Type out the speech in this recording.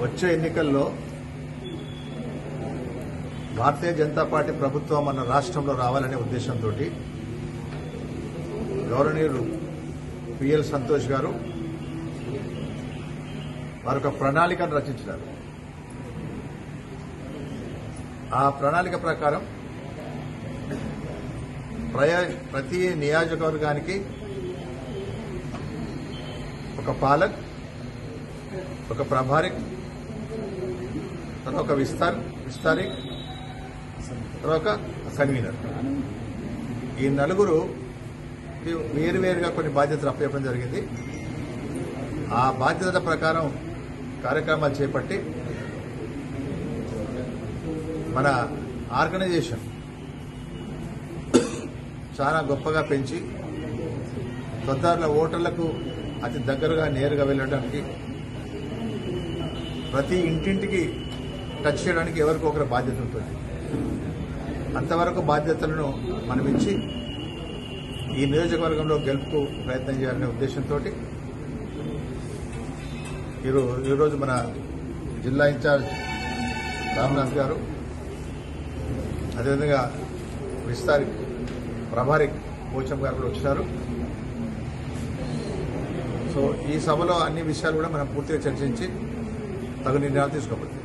వచ్చే ఎన్నికల్లో భారతీయ జనతా పార్టీ ప్రభుత్వం మన రాష్ట్రంలో రావాలనే ఉద్దేశంతో గౌరవనీయులు పిఎల్ సంతోష్ గారు వారొక ప్రణాళికను రచించినారు ఆ ప్రణాళిక ప్రకారం ప్రయ- ప్రతి నియోజకవర్గానికి ఒక పాలక్ ఒక ప్రభారిక్ తర్వాత ఒక విస్తార్ విస్తారిక్ తర్వాత ఒక కన్వీనర్ ఈ నలుగురు వేరువేరుగా కొన్ని బాధ్యతలు అప్పచెప్పడం జరిగింది ఆ బాధ్యతల ప్రకారం కార్యక్రమాలు చేపట్టి మన ఆర్గనైజేషన్ చాలా గొప్పగా పెంచి తొందరలో ఓటర్లకు అతి దగ్గరగా నేరుగా వెళ్ళడానికి ప్రతి ఇంటింటికి టచ్ చేయడానికి ఎవరికి ఒకరి బాధ్యత ఉంటుంది అంతవరకు బాధ్యతలను మనం ఇచ్చి ఈ నియోజకవర్గంలో గెలుపుకు ప్రయత్నం చేయాలనే ఉద్దేశంతో ఈరోజు ఈరోజు మన జిల్లా ఇన్ఛార్జ్ రామ్నాథ్ గారు అదేవిధంగా విస్తారి ప్రభారి పోచం గారు కూడా వచ్చినారు సో ఈ సభలో అన్ని విషయాలు కూడా మనం పూర్తిగా చర్చించి తగు నిర్ణయాలు తీసుకోబోతుంది